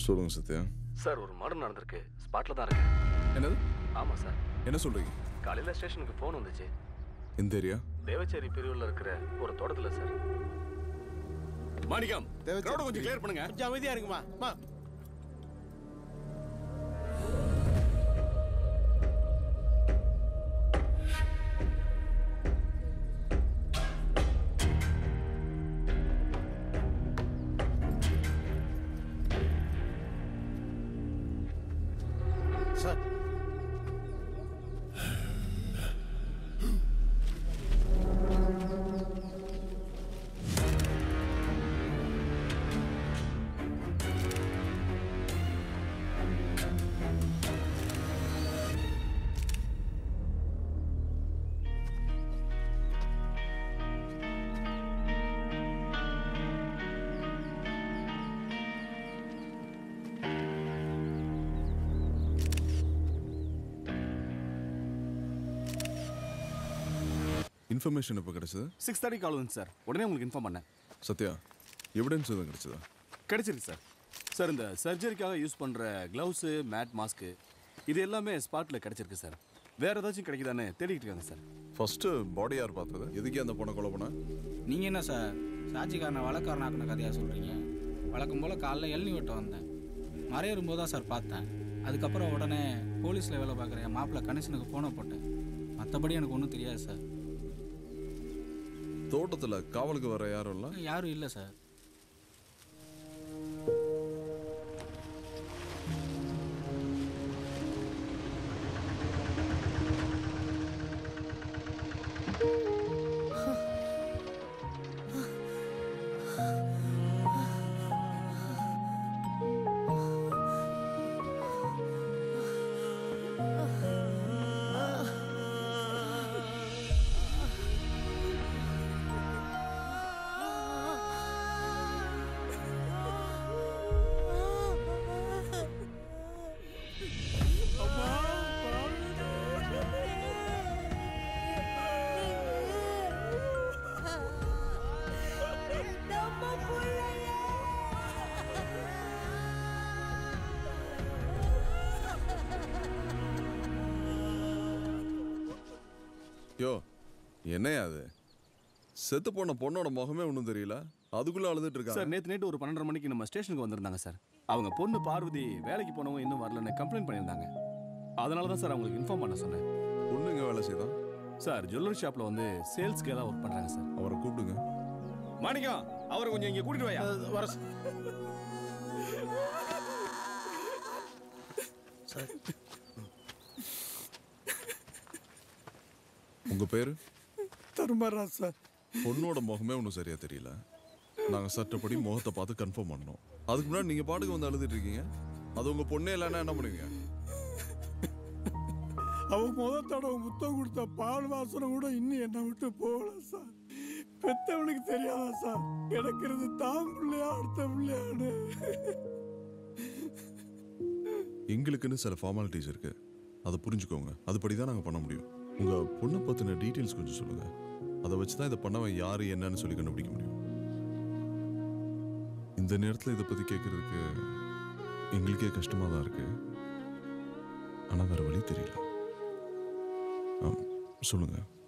சொல்லுங்க சத்யா சார் ஒரு மர்டர் நடந்திருக்கு ஸ்பாட்ல தான் இருக்கு என்னது ஆமாம் சார் என்ன சொல்றீங்க காலையில் ஸ்டேஷனுக்கு ஃபோன் வந்துச்சு இந்த ஏரியா தேவச்சேரி பிரிவில் இருக்கிற ஒரு தோட்டத்தில் சார் மாணிக்கம் crowd கொஞ்சம் கிளியர் பண்ணுங்க கொஞ்சம் அமைதியா இருக்குமா மா சார் இன்ஃபர்மேஷன் எப்போ கிடைச்சது சிக்ஸ் தேர்ட்டி கால் வந்து சார் உடனே உங்களுக்கு இன்ஃபார்ம் பண்ணேன் சத்யா எவிடன்ஸ் எதுவும் கிடைச்சதா கிடைச்சிருக்கு சார் சார் இந்த சர்ஜரிக்காக யூஸ் பண்ணுற க்ளவுஸு மேட் மாஸ்க்கு இது எல்லாமே ஸ்பாட்டில் கிடைச்சிருக்கு சார் வேற ஏதாச்சும் கிடைக்குதான்னு தேடிக்கிட்டு இருக்காங்க சார் ஃபர்ஸ்ட் பாடி யார் பார்த்தது எதுக்கே அந்த பொண்ணை கொலை பண்ண நீங்கள் என்ன சார் சாட்சிக்காரனை வழக்காரனாக்குன கதையாக சொல்கிறீங்க வழக்கம் போல் காலைல எல்னி வெட்ட வந்தேன் மறையறும்போது தான் சார் பார்த்தேன் அதுக்கப்புறம் உடனே போலீஸில் வேலை பார்க்குற என் மாப்பிள்ளை கணேசனுக்கு ஃபோனை போட்டேன் மற்றபடி எனக்கு ஒன்றும் தெரியாது சார் தோட்டத்தில் காவலுக்கு வர யாரும் இல்லை யாரும் இல்லை சார் யோ என்னையா அது செத்து போன பொண்ணோட முகமே ஒன்றும் தெரியல அதுக்குள்ள அழுதுட்டு சார் இருக்காங்க நேற்று நைட்டு ஒரு பன்னெண்டரை மணிக்கு நம்ம ஸ்டேஷனுக்கு வந்திருந்தாங்க சார் அவங்க பொண்ணு பார்வதி வேலைக்கு போனவங்க இன்னும் வரலன்னு கம்ப்ளைண்ட் பண்ணியிருந்தாங்க அதனால தான் சார் அவங்களுக்கு இன்ஃபார்ம் பண்ண சொன்னேன் பொண்ணுங்க வேலை செய்தான் சார் ஜுவல்லரி ஷாப்பில் வந்து சேல்ஸ்க்கு ஏதாவது ஒர்க் பண்ணுறாங்க சார் அவரை கூப்பிடுங்க மாணிக்கம் அவரை கொஞ்சம் இங்கே கூட்டிட்டு வாயா வர உங்க பேரு தர்மராஜ் சார் பொண்ணோட முகமே ஒன்றும் சரியா தெரியல நாங்கள் சட்டப்படி முகத்தை பார்த்து கன்ஃபார்ம் பண்ணோம் அதுக்கு முன்னாடி நீங்கள் பாட்டுக்கு வந்து அழுதுட்டு இருக்கீங்க அது உங்கள் பொண்ணே இல்லைன்னா என்ன பண்ணுவீங்க அவ முத தடவை முத்தம் கொடுத்த பால் வாசனை கூட இன்னும் என்னை விட்டு போகல சார் பெத்தவனுக்கு தெரியாதா சார் கிடக்கிறது தான் பிள்ளையா அடுத்த பிள்ளையான்னு எங்களுக்குன்னு சில ஃபார்மாலிட்டிஸ் இருக்கு அதை புரிஞ்சுக்கோங்க அதுபடி தான் நாங்கள் பண்ண முடியும் உங்கள் பொண்ணை பற்றின டீட்டெயில்ஸ் கொஞ்சம் சொல்லுங்கள் அதை வச்சு தான் இதை பண்ணவன் யார் என்னன்னு சொல்லி கண்டுபிடிக்க முடியும் இந்த நேரத்தில் இதை பற்றி கேட்குறதுக்கு எங்களுக்கே கஷ்டமாக தான் இருக்கு ஆனால் வேறு வழி தெரியல ஆ சொல்லுங்கள்